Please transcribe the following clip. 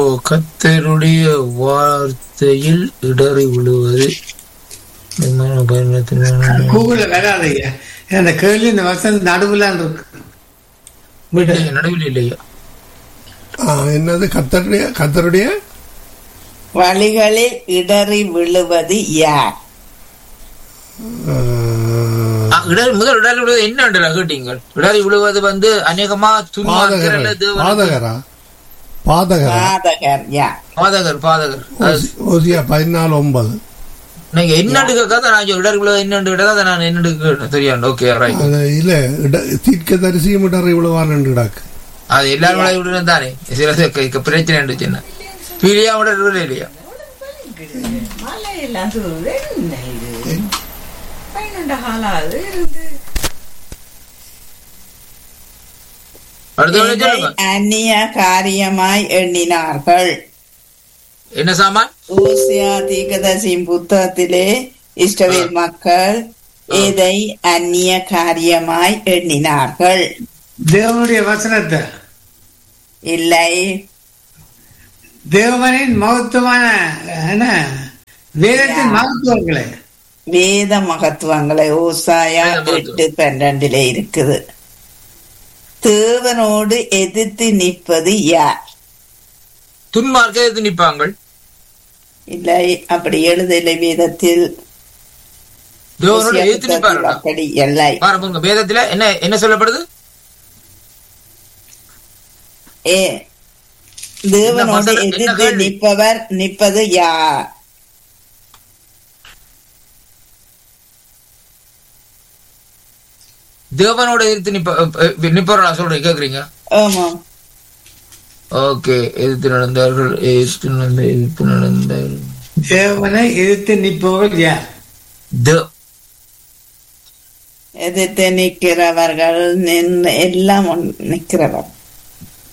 கத்தருடைய வார்த்தையில் இடறி விழுவது விமான பயணத்தின் கூகுள்ல வராதீங்க அந்த கேள்வி இந்த வசனம் நடுவுல இருக்கு விடு இல்லையா, நடுவில் இல்லையா ஆ, என்னது கத்தருடைய கத்தருடைய வழிகளில் இடறி விழுவது யார் ஆ, ஆ, இடறி முதல் இடறி விழுவது என்ன கேட்டீங்க இடறி விழுவது வந்து அநேகமா துன்மார்க்கர் அல்ல பாதகர் தேவன் பாதகரா பாதகரா பாதகர் யார் பாதகர் பாதகர் அது ஓசி- ஓசியா பதினாலு ஒன்பது நீங்க என்னண்டு கேட்காத நான் இடறி விழுவது என்னண்டு கேட்டதா நான் என்னண்டு கேட்டேன் தெரியாது ஓகே ரைட் அது இல்ல இட- தீர்க்க தரிசியும் இடறி விழுவான் என்று கிடக்கு அது எல்லாரும் விளையாடி விடுறது தானே சில க- க- பிரச்சனை இருந்துச்சுன்னா பிரியா விட விட இல்லையா மழையெல்லாம் தூவுது என்ன இது பன்னெண்டு காலாவது இருந்து அடுத்த வேலை இதை சொல்லுங்க அந்நிய காரியமாய் எண்ணினார்கள் என்ன சாமான் ஊசியா தீர்க்கதரிசியின் புத்தகத்திலே இஸ்ரவேல் மக்கள் இதை அந்நிய காரியமாய் எண்ணினார்கள் தேவனுடைய வசனத்தை இல்லை தேவனின் மகத்துவமான என்ன வேதத்தின் மகத்துவங்களை வேத மகத்துவங்களை ஓசாயா வேத மகத்துவம். எட்டு பன்னெண்டுல இருக்குது தேவனோடு எதிர்த்து நிற்பது யார் துன்மார்க்க எதிர்த்து நிற்பாங்கள் இல்லை அப்படி எழுதலை வேதத்தில் தேவனோட ஓசியா எதிர்த்து புத்தகத்தில் நிற்பார்கள் அப்படி இல்லை பாருங்க வேதத்துல என்ன என்ன சொல்லப்படுது ஏ தேவனோடு வசனம், என்ன எதிர்த்து கேள்வி? நிற்பவர் நிற்பது யார் தேவனோட எதிர்த்து நிப்ப அஹ் நிப்பவர்களா சொல்றீங்க கேக்குறீங்க ஆமாம் ஓகே எதிர்த்து நடந்தார்கள் எதிர்த்து நடந்த எதிர்த்து நடந்தார்கள் தேவனை எதிர்த்து நிற்பவர்கள் யார் த- எதிர்த்து நிற்கிறவர்கள் நின்று எல்லாம் ஒன்- நிற்கிறவர்